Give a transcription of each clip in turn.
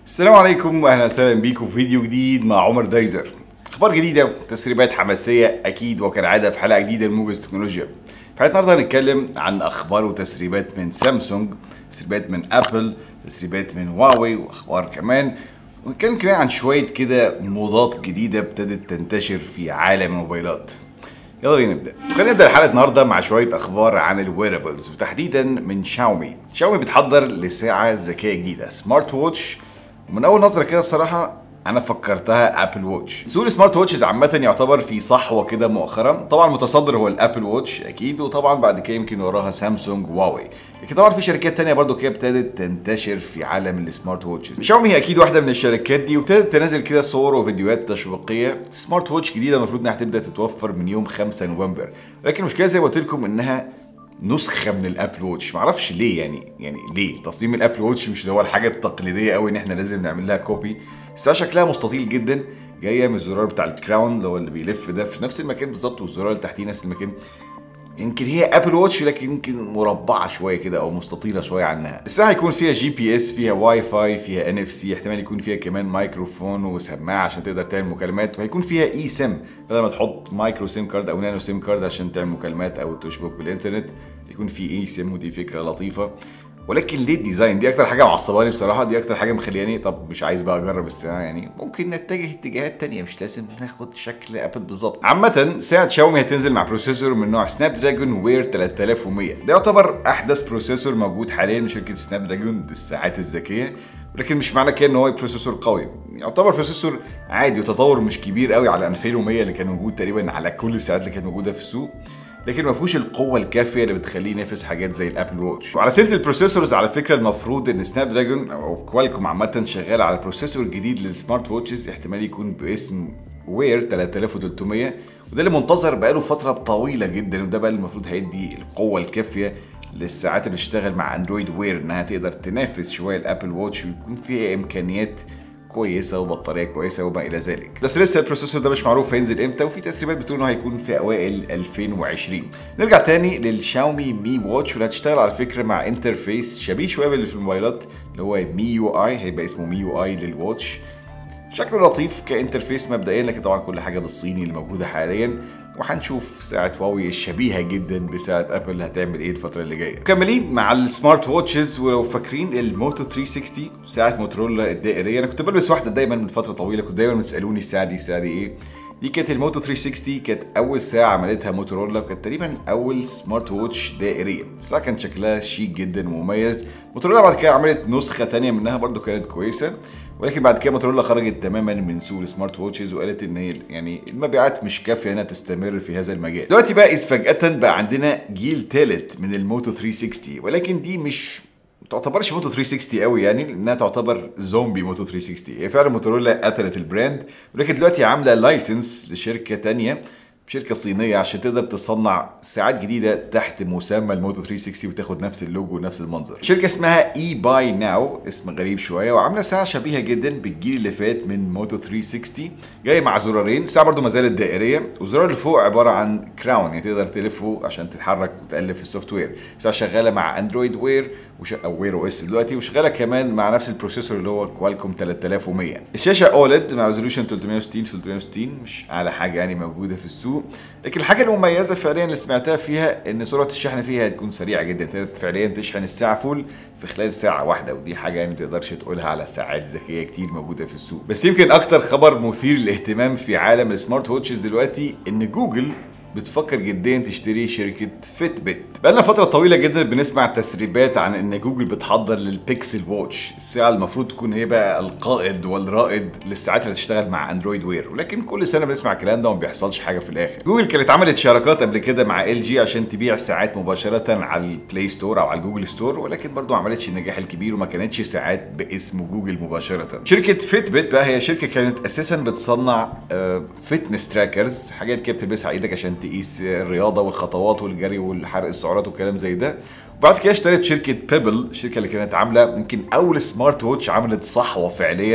السلام عليكم واهلا وسهلا بيكم في فيديو جديد مع عمر دايزر اخبار جديده وتسريبات حماسيه اكيد وكالعاده في حلقه جديده من موجز تكنولوجيا في حلقه النهارده هنتكلم عن اخبار وتسريبات من سامسونج تسريبات من ابل تسريبات من هواوي واخبار كمان ونتكلم كمان عن شويه كده موضات جديده ابتدت تنتشر في عالم الموبايلات يلا بينا نبدا خلينا نبدا الحلقه النهارده مع شويه اخبار عن الويرابلز وتحديدا من شاومي شاومي بتحضر لساعه ذكيه جديده سمارت ووتش ومن اول نظره كده بصراحه انا فكرتها ابل ووتش سوق السمارت ووتشز عامه يعتبر في صحوه كده مؤخرا طبعا المتصدر هو الابل ووتش اكيد وطبعا بعد كده يمكن وراها سامسونج هواوي لكن طبعا في شركات تانية برضو كده ابتدت تنتشر في عالم السمارت ووتشز شاومي هي اكيد واحده من الشركات دي وابتدت تنزل كده صور وفيديوهات تشويقيه سمارت ووتش جديده المفروض انها هتبدا تتوفر من يوم 5 نوفمبر لكن المشكله زي ما قلت لكم انها نسخه من الابل ووتش معرفش ليه يعني يعني ليه تصميم الابل ووتش مش اللي هو الحاجه التقليديه قوي ان احنا لازم نعمل لها كوبي الساعه شكلها مستطيل جدا جايه من الزرار بتاع الكراون اللي هو اللي بيلف ده في نفس المكان بالظبط والزرار اللي تحتيه نفس المكان يمكن هي ابل واتش لكن يمكن مربعه شويه كده او مستطيله شويه عنها الساعه هيكون فيها جي بي اس فيها واي فاي فيها ان اف سي احتمال يكون فيها كمان مايكروفون وسماعه عشان تقدر تعمل مكالمات وهيكون فيها اي سيم بدل ما تحط مايكرو سيم كارد او نانو سيم كارد عشان تعمل مكالمات او تشبك بالانترنت يكون في اي سيم ودي فكره لطيفه ولكن ليه الديزاين دي اكتر حاجه معصباني بصراحه دي اكتر حاجه مخلياني طب مش عايز بقى اجرب الساعه يعني ممكن نتجه اتجاهات تانية مش لازم ناخد شكل ابل بالظبط عامه ساعه شاومي هتنزل مع بروسيسور من نوع سناب دراجون وير 3100 ده يعتبر احدث بروسيسور موجود حاليا من شركه سناب دراجون للساعات الذكيه ولكن مش معنى كده ان هو بروسيسور قوي يعتبر بروسيسور عادي وتطور مش كبير قوي على 2100 اللي كان موجود تقريبا على كل الساعات اللي كانت موجوده في السوق لكن ما فيهوش القوه الكافيه اللي بتخليه ينافس حاجات زي الابل ووتش وعلى سيره البروسيسورز على فكره المفروض ان سناب دراجون او كوالكوم عامه شغال على بروسيسور جديد للسمارت ووتشز احتمال يكون باسم وير 3300 وده اللي منتظر بقاله فتره طويله جدا وده بقى اللي المفروض هيدي القوه الكافيه للساعات اللي بتشتغل مع اندرويد وير انها تقدر تنافس شويه الابل ووتش ويكون فيها امكانيات كويسه وبطاريه كويسه وما الى ذلك بس لسه البروسيسور ده مش معروف هينزل امتى وفي تسريبات بتقول انه هيكون في اوائل 2020 نرجع تاني للشاومي مي واتش واللي هتشتغل على فكره مع انترفيس شبيه شويه باللي في الموبايلات اللي هو مي يو اي هيبقى اسمه مي يو اي للواتش شكله لطيف كانترفيس مبدئيا لكن طبعا كل حاجه بالصيني اللي موجوده حاليا وهنشوف ساعة هواوي الشبيهة جدا بساعة ابل هتعمل ايه الفترة اللي جاية. مكملين مع السمارت واتشز ولو فاكرين الموتو 360 ساعة موتورولا الدائرية انا كنت بلبس واحدة دايما من فترة طويلة كنت دايما بتسألوني الساعة دي الساعة دي ايه؟ دي كانت الموتو 360 كانت اول ساعه عملتها موتورولا وكانت تقريبا اول سمارت ووتش دائريه الساعه كان شكلها شيك جدا ومميز موتورولا بعد كده عملت نسخه تانية منها برضو كانت كويسه ولكن بعد كده موتورولا خرجت تماما من سوق السمارت ووتشز وقالت ان هي يعني المبيعات مش كافيه انها تستمر في هذا المجال دلوقتي بقى اذ فجاه بقى عندنا جيل ثالث من الموتو 360 ولكن دي مش تعتبرش موتو 360 قوي يعني لانها تعتبر زومبي موتو 360 هي فعلا موتورولا قتلت البراند ولكن دلوقتي عامله لايسنس لشركه تانية شركه صينيه عشان تقدر تصنع ساعات جديده تحت مسمى الموتو 360 وتاخد نفس اللوجو ونفس المنظر شركه اسمها اي باي ناو اسم غريب شويه وعامله ساعه شبيهه جدا بالجيل اللي فات من موتو 360 جاي مع زرارين الساعه برده ما زالت دائريه والزرار اللي فوق عباره عن كراون يعني تقدر تلفه عشان تتحرك وتالف في السوفت وير الساعه شغاله مع اندرويد وير وش... او وير او اس دلوقتي وشغاله كمان مع نفس البروسيسور اللي هو كوالكوم 3100 الشاشه اولد مع ريزولوشن 360 في 360 مش اعلى حاجه يعني موجوده في السوق لكن الحاجه المميزه فعليا اللي سمعتها فيها ان سرعه الشحن فيها هتكون سريعه جدا تقدر فعليا تشحن الساعه فول في خلال ساعه واحده ودي حاجه يعني ما تقدرش تقولها على ساعات ذكيه كتير موجوده في السوق بس يمكن اكتر خبر مثير للاهتمام في عالم السمارت ووتشز دلوقتي ان جوجل بتفكر جديا تشتري شركة فيت بيت بقالنا فترة طويلة جدا بنسمع تسريبات عن ان جوجل بتحضر للبيكسل واتش الساعة المفروض تكون هي بقى القائد والرائد للساعات اللي هتشتغل مع اندرويد وير ولكن كل سنة بنسمع الكلام ده وما بيحصلش حاجة في الاخر جوجل كانت عملت شراكات قبل كده مع ال جي عشان تبيع ساعات مباشرة على البلاي ستور او على الجوجل ستور ولكن برضه ما عملتش النجاح الكبير وما كانتش ساعات باسم جوجل مباشرة شركة فيت بيت بقى هي شركة كانت اساسا بتصنع فتنس تراكرز حاجات كده بتلبسها على ايدك عشان تقيس الرياضه والخطوات والجري والحرق السعرات والكلام زي ده وبعد كده اشترت شركه بيبل الشركه اللي كانت عامله يمكن اول سمارت ووتش عملت صحوه فعليا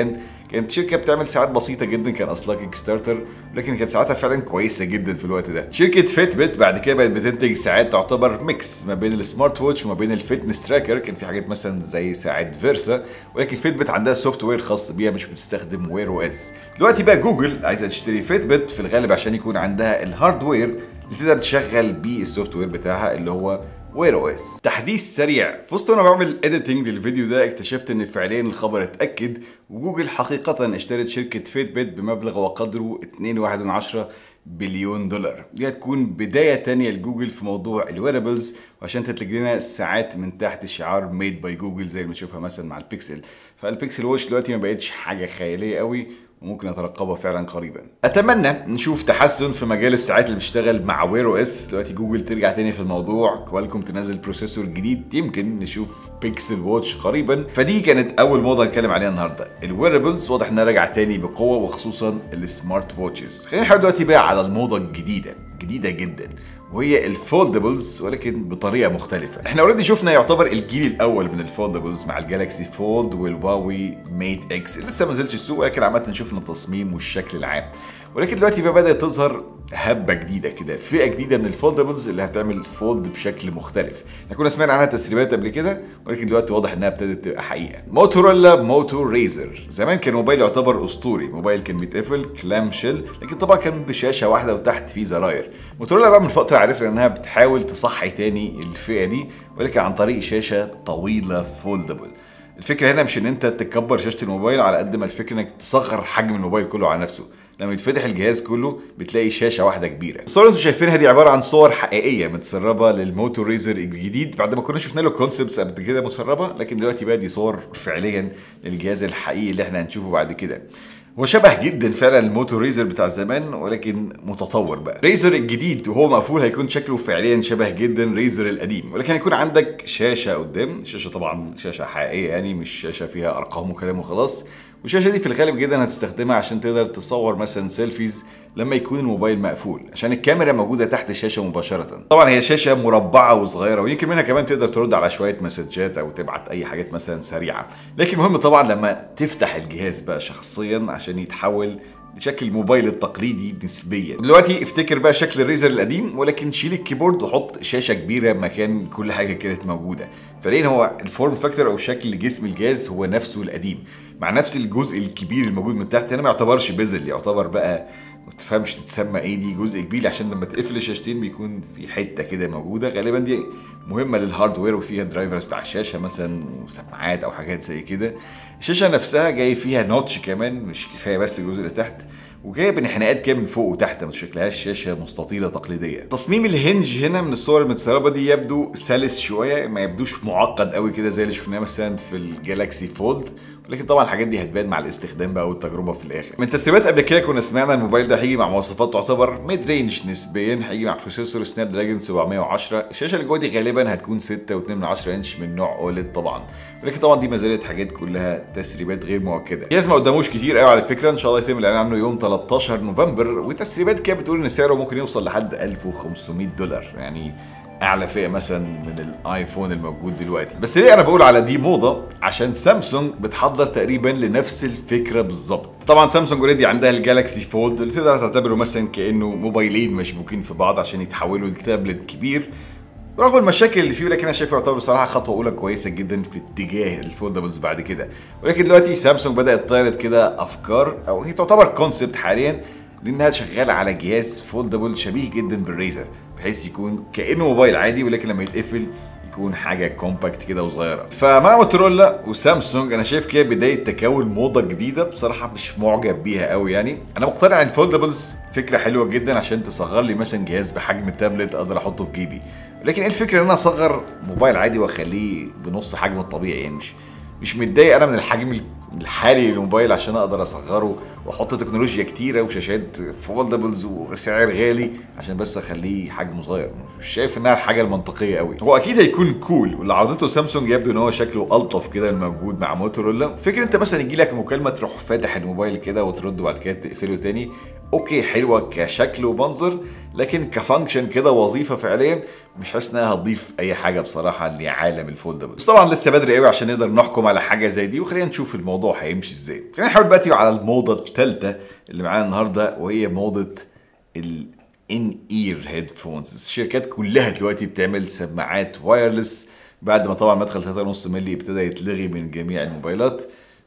كانت شركه بتعمل ساعات بسيطه جدا كان اصلها كيك ستارتر لكن كانت ساعتها فعلا كويسه جدا في الوقت ده شركه فيت بيت بعد كده بقت بتنتج ساعات تعتبر ميكس ما بين السمارت ووتش وما بين الفيتنس تراكر كان في حاجات مثلا زي ساعه فيرسا ولكن فيت بيت عندها سوفت وير خاص بيها مش بتستخدم وير او اس دلوقتي بقى جوجل عايزه تشتري فيت بيت في الغالب عشان يكون عندها الهاردوير اللي تقدر تشغل بيه السوفت وير بتاعها اللي هو وير او اس تحديث سريع في وسط وانا بعمل اديتنج للفيديو ده اكتشفت ان فعليا الخبر اتاكد وجوجل حقيقه اشترت شركه فيت بيت بمبلغ وقدره 2.1 بليون دولار دي هتكون بدايه تانية لجوجل في موضوع الويربلز وعشان تنتج لنا الساعات من تحت شعار ميد باي جوجل زي ما بنشوفها مثلا مع البيكسل فالبيكسل ووش دلوقتي ما بقتش حاجه خياليه قوي وممكن نترقبها فعلا قريبا اتمنى نشوف تحسن في مجال الساعات اللي بتشتغل مع وير او اس دلوقتي جوجل ترجع تاني في الموضوع كوالكم تنزل بروسيسور جديد يمكن نشوف بيكسل واتش قريبا فدي كانت اول موضه نتكلم عليها النهارده الويربلز واضح انها راجعه تاني بقوه وخصوصا السمارت واتشز خلينا نحاول دلوقتي بقى على الموضه الجديده جديده جدا وهي الفولدبلز ولكن بطريقه مختلفه احنا اوريدي شفنا يعتبر الجيل الاول من الفولدبلز مع الجالكسي فولد والهواوي ميت اكس لسه ما نزلش السوق ولكن عامه شفنا التصميم والشكل العام ولكن دلوقتي بقى بدات تظهر هبه جديده كده فئه جديده من الفولدبلز اللي هتعمل فولد بشكل مختلف احنا كنا سمعنا عنها تسريبات قبل كده ولكن دلوقتي واضح انها ابتدت تبقى حقيقه موتورولا موتو ريزر زمان كان موبايل يعتبر اسطوري موبايل كان بيتقفل كلام شيل لكن طبعا كان بشاشه واحده وتحت فيه زراير موتورولا بقى من فتره عرفنا انها بتحاول تصحي تاني الفئه دي ولكن عن طريق شاشه طويله فولدبل الفكره هنا مش ان انت تكبر شاشه الموبايل على قد ما الفكره انك تصغر حجم الموبايل كله على نفسه لما يتفتح الجهاز كله بتلاقي شاشه واحده كبيره الصور اللي انتم شايفينها دي عباره عن صور حقيقيه متسربه للموتو ريزر الجديد بعد ما كنا شفنا له كونسبتس قبل كده مسربه لكن دلوقتي بقى دي صور فعليا للجهاز الحقيقي اللي احنا هنشوفه بعد كده هو شبه جدا فعلا الموتو ريزر بتاع زمان ولكن متطور بقى ريزر الجديد وهو مقفول هيكون شكله فعليا شبه جدا ريزر القديم ولكن هيكون عندك شاشه قدام شاشه طبعا شاشه حقيقيه يعني مش شاشه فيها ارقام وكلام وخلاص والشاشه دي في الغالب جدا هتستخدمها عشان تقدر تصور مثلا سيلفيز لما يكون الموبايل مقفول عشان الكاميرا موجوده تحت الشاشه مباشره طبعا هي شاشه مربعه وصغيره ويمكن منها كمان تقدر ترد على شويه مسجات او تبعت اي حاجات مثلا سريعه لكن مهم طبعا لما تفتح الجهاز بقى شخصيا عشان يتحول لشكل الموبايل التقليدي نسبيا دلوقتي افتكر بقى شكل الريزر القديم ولكن شيل الكيبورد وحط شاشه كبيره مكان كل حاجه كانت موجوده فلين هو الفورم فاكتور او شكل جسم الجهاز هو نفسه القديم مع نفس الجزء الكبير الموجود من تحت هنا ما يعتبرش بيزل يعتبر بقى ما تفهمش تتسمى ايه دي جزء كبير عشان لما تقفل الشاشتين بيكون في حته كده موجوده غالبا دي مهمه للهاردوير وفيها درايفرز بتاع الشاشه مثلا وسماعات او حاجات زي كده الشاشه نفسها جاي فيها نوتش كمان مش كفايه بس الجزء اللي تحت وجايه بانحناءات كده من فوق وتحت ما شكلهاش شاشه مستطيله تقليديه تصميم الهنج هنا من الصور المتسربه دي يبدو سلس شويه ما يبدوش معقد قوي كده زي اللي شفناه مثلا في الجالاكسي فولد لكن طبعا الحاجات دي هتبان مع الاستخدام بقى والتجربه في الاخر من تسريبات قبل كده كنا سمعنا الموبايل ده هيجي مع مواصفات تعتبر ميد رينج نسبيا هيجي مع بروسيسور سناب دراجون 710 الشاشه اللي جوه دي غالبا هتكون 6.2 انش من نوع اوليد طبعا ولكن طبعا دي ما زالت حاجات كلها تسريبات غير مؤكده الجهاز ما قداموش كتير قوي على فكره ان شاء الله يتم الاعلان عنه يوم 13 نوفمبر وتسريبات كده بتقول ان سعره ممكن يوصل لحد 1500 دولار يعني اعلى فئه مثلا من الايفون الموجود دلوقتي بس ليه انا بقول على دي موضه عشان سامسونج بتحضر تقريبا لنفس الفكره بالظبط طبعا سامسونج اوريدي عندها الجالكسي فولد اللي تقدر تعتبره مثلا كانه موبايلين مشبوكين في بعض عشان يتحولوا لتابلت كبير رغم المشاكل اللي فيه ولكن انا شايفه يعتبر بصراحه خطوه اولى كويسه جدا في اتجاه الفولدبلز بعد كده ولكن دلوقتي سامسونج بدات تعرض كده افكار او هي تعتبر كونسبت حاليا لانها شغاله على جهاز فولدبل شبيه جدا بالريزر بحيث يكون كانه موبايل عادي ولكن لما يتقفل يكون حاجه كومباكت كده وصغيره فمع موتورولا وسامسونج انا شايف كده بدايه تكون موضه جديده بصراحه مش معجب بيها قوي يعني انا مقتنع ان الفولدبلز فكره حلوه جدا عشان تصغر لي مثلا جهاز بحجم التابلت اقدر احطه في جيبي لكن ايه الفكره ان انا اصغر موبايل عادي واخليه بنص حجمه الطبيعي يعني مش مش متضايق انا من الحجم الحالي للموبايل عشان اقدر اصغره واحط تكنولوجيا كتيره وشاشات فولدبلز وسعر غالي عشان بس اخليه حجمه صغير مش شايف انها الحاجه المنطقيه قوي هو اكيد هيكون كول واللي عرضته سامسونج يبدو ان هو شكله الطف كده الموجود مع موتورولا فكره انت مثلا يجي لك مكالمه تروح فاتح الموبايل كده وترد وبعد كده تقفله تاني اوكي حلوه كشكل ومنظر لكن كفانكشن كده وظيفه فعليا مش حاسس انها هتضيف اي حاجه بصراحه لعالم الفولدبل بس طبعا لسه بدري قوي عشان نقدر نحكم على حاجه زي دي وخلينا نشوف الموضوع هيمشي ازاي خلينا نحاول دلوقتي على الموضه الثالثه اللي معانا النهارده وهي موضه ال ان اير هيدفونز الشركات كلها دلوقتي بتعمل سماعات وايرلس بعد ما طبعا مدخل 3.5 مللي ابتدى يتلغي من جميع الموبايلات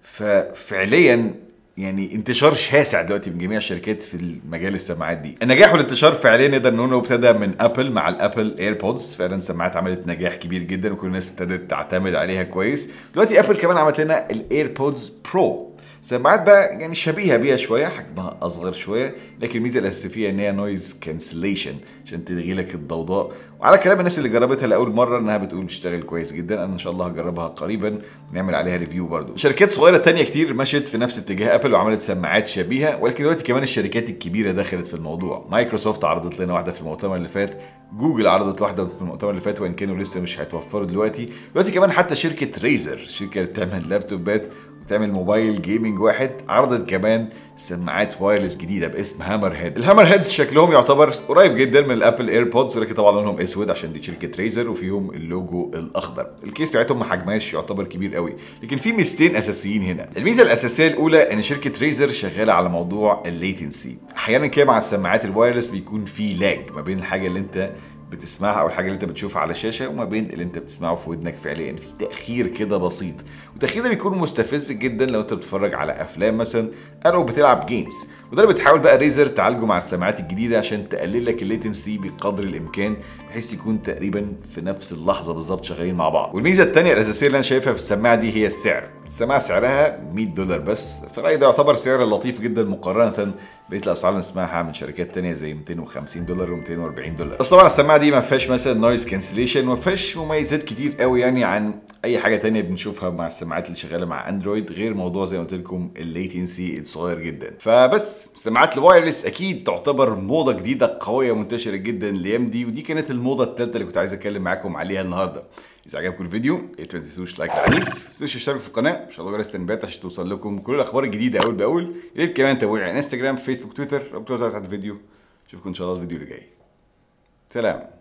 ففعليا يعني انتشار شاسع دلوقتي من جميع الشركات في المجال السماعات دي النجاح والانتشار فعليا نقدر نقول انه ابتدى من ابل مع الابل ايربودز فعلا سماعات عملت نجاح كبير جدا وكل الناس ابتدت تعتمد عليها كويس دلوقتي ابل كمان عملت لنا الايربودز برو سماعات بقى يعني شبيهه بيها شويه حجمها اصغر شويه لكن الميزه الاساسيه فيها ان هي نويز كانسليشن عشان تلغي لك الضوضاء وعلى كلام الناس اللي جربتها لاول مره انها بتقول بتشتغل كويس جدا انا ان شاء الله هجربها قريبا ونعمل عليها ريفيو برضو شركات صغيره تانية كتير مشت في نفس اتجاه ابل وعملت سماعات شبيهه ولكن دلوقتي كمان الشركات الكبيره دخلت في الموضوع مايكروسوفت عرضت لنا واحده في المؤتمر اللي فات جوجل عرضت واحده في المؤتمر اللي فات وان كانوا لسه مش هيتوفروا دلوقتي دلوقتي كمان حتى شركه ريزر الشركه اللي بتعمل لابتوبات تعمل موبايل جيمنج واحد عرضت كمان سماعات وايرلس جديده باسم هامر هيد الهامر هيدز شكلهم يعتبر قريب جدا من الابل ايربودز ولكن طبعا لونهم اسود عشان دي شركه ريزر وفيهم اللوجو الاخضر الكيس بتاعتهم ما حجمهاش يعتبر كبير قوي لكن في ميزتين اساسيين هنا الميزه الاساسيه الاولى ان شركه ريزر شغاله على موضوع الليتنسي احيانا كده مع السماعات الوايرلس بيكون في لاج ما بين الحاجه اللي انت بتسمعها او الحاجه اللي انت بتشوفها على الشاشه وما بين اللي انت بتسمعه في ودنك فعليا في تاخير كده بسيط والتاخير ده بيكون مستفز جدا لو انت بتتفرج على افلام مثلا او بتلعب جيمز وده اللي بتحاول بقى ريزر تعالجه مع السماعات الجديده عشان تقلل لك الليتنسي بقدر الامكان بحيث يكون تقريبا في نفس اللحظه بالظبط شغالين مع بعض والميزه الثانيه الاساسيه اللي انا شايفها في السماعه دي هي السعر السماعه سعرها 100 دولار بس في رايي ده يعتبر سعر لطيف جدا مقارنه بقيه الاسعار اللي نسمعها من شركات تانية زي 250 دولار و240 دولار بس طبعا السماعه دي ما فيهاش مثلا نويز كانسليشن وما فيهاش مميزات كتير قوي يعني عن اي حاجه تانية بنشوفها مع السماعات اللي شغاله مع اندرويد غير موضوع زي ما قلت لكم الليتنسي الصغير جدا فبس سماعات الوايرلس اكيد تعتبر موضه جديده قويه منتشره جدا الايام دي ودي كانت الموضه الثالثه اللي كنت عايز اتكلم معاكم عليها النهارده اذا عجبكم الفيديو ما تنسوش لايك العنيف ما تنسوش تشتركوا في القناه ان شاء الله جرس التنبيهات عشان توصل لكم كل الاخبار الجديده اول باول يا ريت كمان تابعوني على انستجرام فيسبوك تويتر رابطه تحت الفيديو اشوفكم ان شاء الله الفيديو اللي جاي سلام